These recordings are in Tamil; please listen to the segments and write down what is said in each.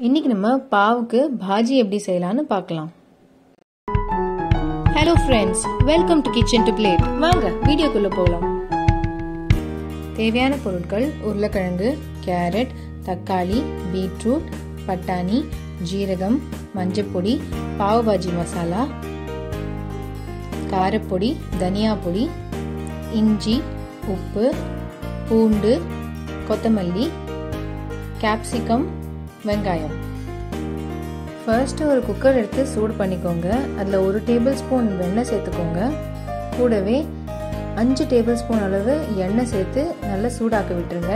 இன்னைக்கு நம்ம பாவுக்கு பாஜி எப்படி செய்யலாம்னு பார்க்கலாம் hello friends welcome to kitchen to plate வாங்க வீடியோக்குள்ள போகலாம் தேவையான பொருட்கள் உருளைக்கிழங்கு கேரட் தக்காளி பீட்ரூட் பட்டாணி ஜீரகம் மஞ்சப்பொடி பாவு பாஜி மசாலா காரப்பொடி தனியா பொடி இஞ்சி உப்பு பூண்டு கொத்தமல்லி கேப்சிகம் வெங்காயம் ஃபர்ஸ்ட்டு ஒரு குக்கர் எடுத்து சூடு பண்ணிக்கோங்க அதில் ஒரு டேபிள் ஸ்பூன் வெண்ணெய் சேர்த்துக்கோங்க கூடவே அஞ்சு டேபிள் ஸ்பூன் அளவு எண்ணெய் சேர்த்து நல்லா சூடாக்க விட்டுருங்க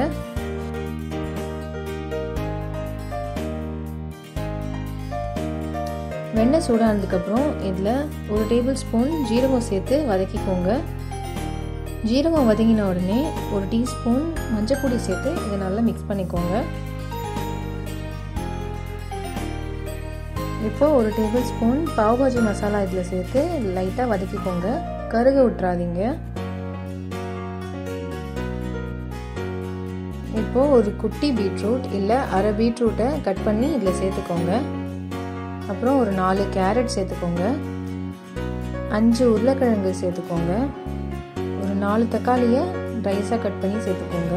வெண்ணெய் சூடானதுக்கப்புறம் இதில் ஒரு டேபிள் ஸ்பூன் ஜீரகம் சேர்த்து வதக்கிக்கோங்க ஜீரகம் வதங்கின உடனே ஒரு டீஸ்பூன் மஞ்சப்பொடி சேர்த்து இதை நல்லா மிக்ஸ் பண்ணிக்கோங்க இப்போ ஒரு டேபிள் ஸ்பூன் பாவ்பாஜி மசாலா இதில் சேர்த்து லைட்டாக வதக்கிக்கோங்க கருக விட்டுறாதீங்க இப்போ ஒரு குட்டி பீட்ரூட் இல்லை அரை பீட்ரூட்டை கட் பண்ணி இதில் சேர்த்துக்கோங்க அப்புறம் ஒரு நாலு கேரட் சேர்த்துக்கோங்க அஞ்சு உருளைக்கிழங்கு சேர்த்துக்கோங்க ஒரு நாலு தக்காளியை ரைஸாக கட் பண்ணி சேர்த்துக்கோங்க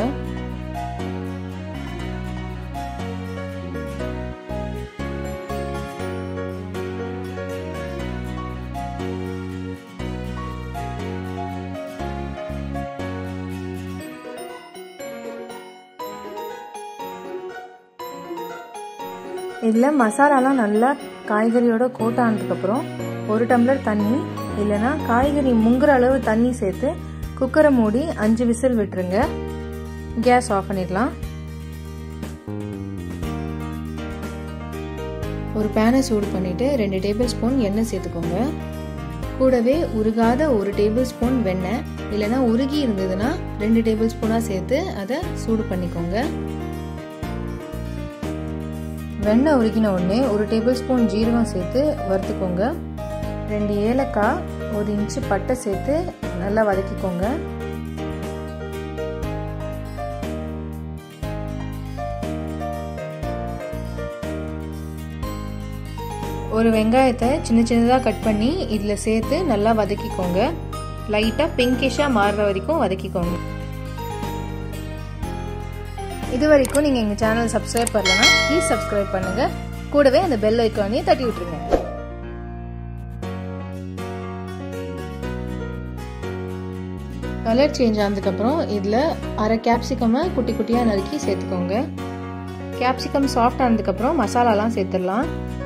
இதில் மசாலாலாம் நல்லா காய்கறியோட கோட் ஆனதுக்கப்புறம் ஒரு டம்ளர் தண்ணி இல்லைன்னா காய்கறி முங்குற அளவு தண்ணி சேர்த்து குக்கரை மூடி அஞ்சு விசில் விட்டுருங்க கேஸ் ஆஃப் பண்ணிடலாம் ஒரு பேனை சூடு பண்ணிவிட்டு ரெண்டு டேபிள் ஸ்பூன் எண்ணெய் சேர்த்துக்கோங்க கூடவே உருகாத ஒரு டேபிள் ஸ்பூன் வெண்ணெய் இல்லைன்னா உருகி இருந்ததுன்னா ரெண்டு டேபிள் ஸ்பூனாக சேர்த்து அதை சூடு பண்ணிக்கோங்க வெண்ணெய் உருகின உடனே ஒரு டேபிள் ஸ்பூன் ஜீரகம் சேர்த்து வறுத்துக்கோங்க ரெண்டு ஏலக்காய் ஒரு இன்ச்சு பட்டை சேர்த்து நல்லா வதக்கிக்கோங்க ஒரு வெங்காயத்தை சின்ன சின்னதாக கட் பண்ணி இதில் சேர்த்து நல்லா வதக்கிக்கோங்க லைட்டாக பிங்கிஷாக மாறுற வரைக்கும் வதக்கிக்கோங்க இது வரைக்கும் நீங்கள் எங்கள் சேனல் சப்ஸ்கிரைப் பண்ணலன்னா ப்ளீஸ் சப்ஸ்கிரைப் பண்ணுங்கள் கூடவே அந்த பெல் ஐக்கானையும் தட்டி விட்டுருங்க கலர் சேஞ்ச் ஆனதுக்கப்புறம் இதில் அரை கேப்சிகமை குட்டி குட்டியாக நறுக்கி சேர்த்துக்கோங்க கேப்சிகம் சாஃப்ட் ஆனதுக்கப்புறம் மசாலாலாம் சேர்த்துடலாம்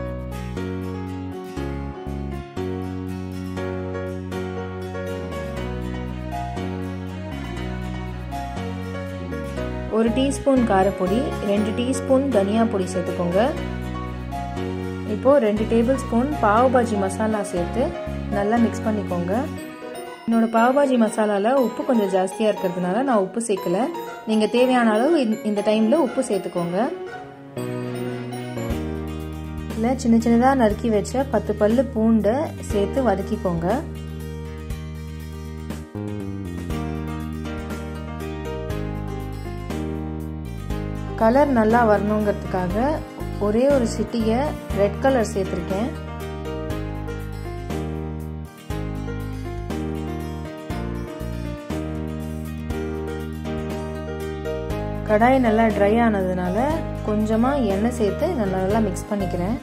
ஒரு டீஸ்பூன் காரப்பொடி ரெண்டு டீஸ்பூன் தனியா பொடி சேர்த்துக்கோங்க இப்போது ரெண்டு டேபிள் ஸ்பூன் பாவ்பாஜி மசாலா சேர்த்து நல்லா மிக்ஸ் பண்ணிக்கோங்க என்னோடய பாவ்பாஜி மசாலாவில் உப்பு கொஞ்சம் ஜாஸ்தியாக இருக்கிறதுனால நான் உப்பு சேர்க்கல நீங்கள் தேவையான அளவு இந்த டைமில் உப்பு சேர்த்துக்கோங்க இல்லை சின்ன சின்னதாக நறுக்கி வச்ச பத்து பல்லு பூண்டை சேர்த்து வதக்கிக்கோங்க கலர் நல்லா வரணுங்கிறதுக்காக ஒரே ஒரு சிட்டியை ரெட் கலர் சேர்த்துருக்கேன் கடாய் நல்லா ட்ரை ஆனதுனால கொஞ்சமாக எண்ணெய் சேர்த்து நான் நல்லா மிக்ஸ் பண்ணிக்கிறேன்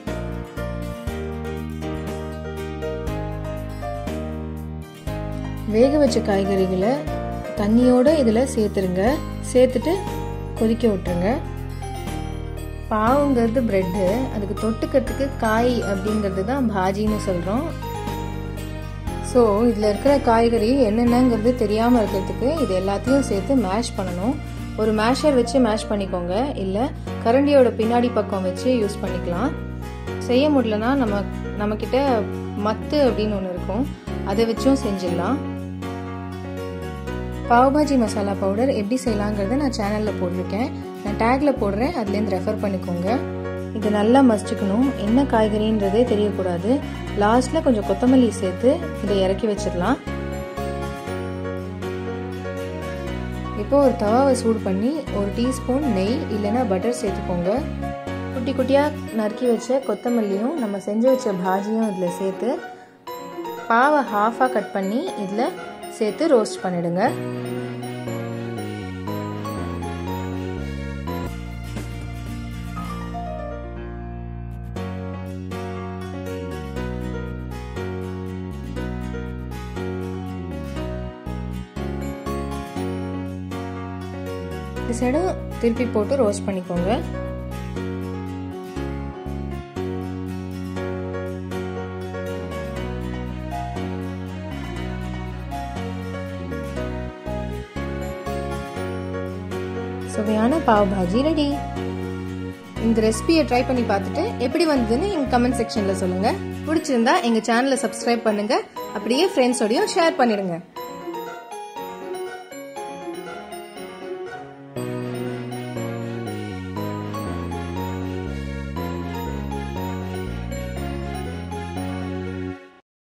வேக வச்ச காய்கறிகளை தண்ணியோடு இதில் சேர்த்துருங்க சேர்த்துட்டு கொதிக்க விட்டுருங்க பாவுங்கிறது ப்ரெட்டு அதுக்கு தொட்டுக்கிறதுக்கு காய் அப்படிங்கிறது தான் பாஜின்னு சொல்கிறோம் ஸோ இதில் இருக்கிற காய்கறி என்னென்னங்கிறது தெரியாமல் இருக்கிறதுக்கு இது எல்லாத்தையும் சேர்த்து மேஷ் பண்ணணும் ஒரு மேஷர் வச்சு மேஷ் பண்ணிக்கோங்க இல்லை கரண்டியோட பின்னாடி பக்கம் வச்சு யூஸ் பண்ணிக்கலாம் செய்ய முடியலன்னா நம்ம நம்மக்கிட்ட மத்து அப்படின்னு ஒன்று இருக்கும் அதை வச்சும் செஞ்சிடலாம் பாவ்பாஜி மசாலா பவுடர் எப்படி செய்யலாங்கிறத நான் சேனலில் போட்டிருக்கேன் நான் டேக்கில் போடுறேன் அதுலேருந்து ரெஃபர் பண்ணிக்கோங்க இது நல்லா மசிச்சுக்கணும் என்ன காய்கறின்றதே தெரியக்கூடாது லாஸ்ட்டில் கொஞ்சம் கொத்தமல்லி சேர்த்து இதை இறக்கி வச்சிடலாம் இப்போ ஒரு தவாவை சூடு பண்ணி ஒரு டீஸ்பூன் நெய் இல்லைன்னா பட்டர் சேர்த்துக்கோங்க குட்டி குட்டியாக நறுக்கி வச்ச கொத்தமல்லியும் நம்ம செஞ்சு வச்ச பாஜியும் இதில் சேர்த்து பாவை ஹாஃபாக கட் பண்ணி இதில் சேர்த்து ரோஸ்ட் பண்ணிடுங்க இந்த சைடும் திருப்பி போட்டு ரோஸ்ட் பண்ணிக்கோங்க சுவையான பாவ் பாஜி ரெடி இந்த ரெசிபியை ட்ரை பண்ணி பார்த்துட்டு எப்படி வந்ததுன்னு எங்கள் கமெண்ட் செக்ஷனில் சொல்லுங்கள் பிடிச்சிருந்தா எங்கள் சேனலை சப்ஸ்கிரைப் பண்ணுங்கள் அப்படியே ஃப்ரெண்ட்ஸோடையும் ஷேர் பண்ணிடுங்க